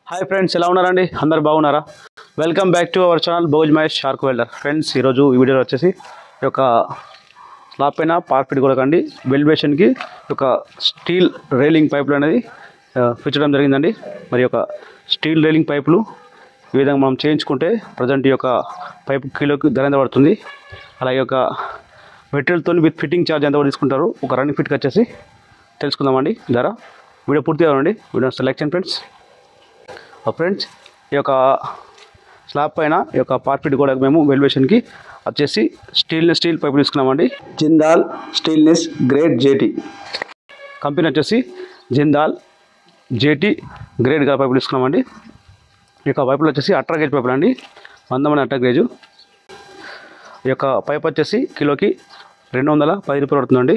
hi friends ఎలా ఉన్నారండి అందరు బాగున్నారా welcome back to our channel Bhoj Mahesh shark welder friends ఈరోజు ఈ వీడియోలో వచ్చేసి ఈ యొక్క స్లాబ్ పైన పార్పిట్ కూడా కండి వెల్బేషన్కి ఒక స్టీల్ రైలింగ్ పైపులు అనేది ఆ, ఫిచ్చడం జరిగిందండి మరి ఒక స్టీల్ రైలింగ్ పైపులు ఈ విధంగా మనం చేయించుకుంటే ప్రజెంట్ ఈ యొక్క పైపు కిలోకి ధర ఎంత పడుతుంది అలాగే ఒక మెటీరియల్తో విత్ ఫిట్టింగ్ ఛార్జ్ ఎంత తీసుకుంటారు ఒక రన్నింగ్ ఫిట్కి వచ్చేసి తెలుసుకుందామండి ధర వీడియో పూర్తిగా ఉండండి వీడియో సెలెక్ట్ చేయండి ఫ్రెండ్స్ ఫ్రెండ్స్ ఈ యొక్క స్లాబ్ పైన ఈ యొక్క పార్పిట్ కూడా మేము వెల్వేషన్కి వచ్చేసి స్టీల్ స్టీల్ పైపు తీసుకున్నామండి Jindal stainless grade JT company వచ్చేసి జిందాల్ జేటీ గ్రేడ్ గల పైపులు తీసుకున్నామండి ఈ యొక్క పైపులు వచ్చేసి అట్రా గేజ్ పైపులు అండి వందమైన అట్రా గేజు ఈ యొక్క పైప్ వచ్చేసి కిలోకి రెండు వందల పది రూపాయలు పడుతుందండి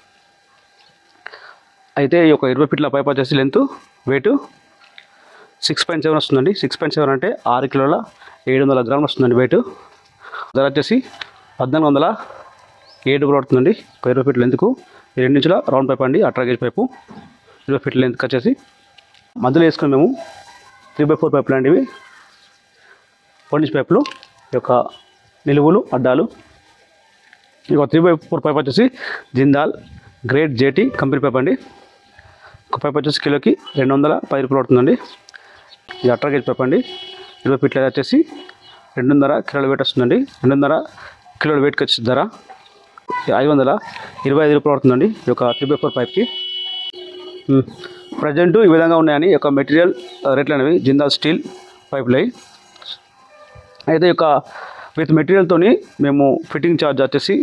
అయితే ఈ యొక్క ఇరవై ఫీట్ల పైప్ వచ్చేసి length weight six point seven వస్తుందండి సిక్స్ పాయింట్ సెవెన్ అంటే ఆరు కిలోల ఏడు వందల గ్రాములు వస్తుందండి వెయిట్ ధర వచ్చేసి పద్నాలుగు వందల ఏడు రూపాయలు పడుతుందండి ఒక ఇరవై ఫీట్ల లెంత్కు ఈ రెండు ఇంచుల రౌండ్ పైప్ అండి అట్రా గేజ్ పైపు ఇరవై ఫీట్ల లెంత్కి వచ్చేసి మధ్యలో వేసుకుని మేము త్రీ బై ఫోర్ పైపులు అండి ఇవి పొండిష్ పైపులు ఈ యొక్క నిలువులు అడ్డాలు ఇక త్రీ బై ఫోర్ పైప్ వచ్చేసి Jindal grade JT company pipe అండి ఒక పైప్ వచ్చేసి కిలోకి రెండు వందల పది రూపాయలు పడుతుందండి ఇది అట్రా గేజ్ పైప్ అండి ఇరవై ఫీట్ల వచ్చేసి రెండున్నర కిలోల వెయిట్ వస్తుందండి రెండున్నర కిలోల వెయిట్కి వచ్చే ధర ఐదు వందల ఇరవై ఐదు రూపాయలు పడుతుందండి ఈ యొక్క త్రీ బై ఫోర్ పైప్కి ప్రజెంట్ ఈ విధంగా ఉన్నాయని ఈ యొక్క మెటీరియల్ రేట్లు అనేవి జిందాల్ స్టీల్ పైపులు అయి అయితే ఈ యొక్క విత్ మెటీరియల్తోని మేము ఫిట్టింగ్ ఛార్జ్ వచ్చేసి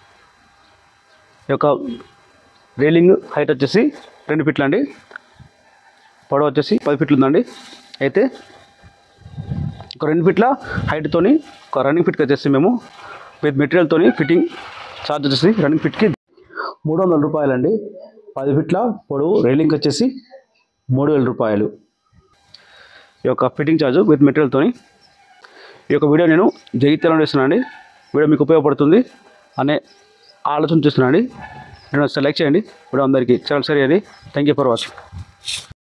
ఈ యొక్క రైలింగ్ హైట్ వచ్చేసి రెండు ఫీట్లు అండి పొడవు వచ్చేసి పది ఫీట్లు ఉందండి అయితే ఒక రెండు ఫీట్ల హైట్తోని ఒక రన్నింగ్ ఫిట్కి వచ్చేసి మేము విత్ మెటీరియల్తోని ఫిట్టింగ్ ఛార్జ్ వచ్చేసి రన్నింగ్ ఫిట్కి మూడు వందల రూపాయలండి పది ఫీట్ల పొడవు రైలింగ్ వచ్చేసి మూడు వేల రూపాయలు ఈ యొక్క ఫిట్టింగ్ ఛార్జ్ విత్ మెటీరియల్తోని ఈ యొక్క వీడియో నేను జగిత్యాలలో చేస్తున్నాను అండి వీడియో మీకు ఉపయోగపడుతుంది అనే ఆలోచన చేస్తున్నాను అండి నేను సెలెక్ట్ చేయండి వీడియో అందరికీ చాలా సరే అండి థ్యాంక్ యూ ఫర్ వాచింగ్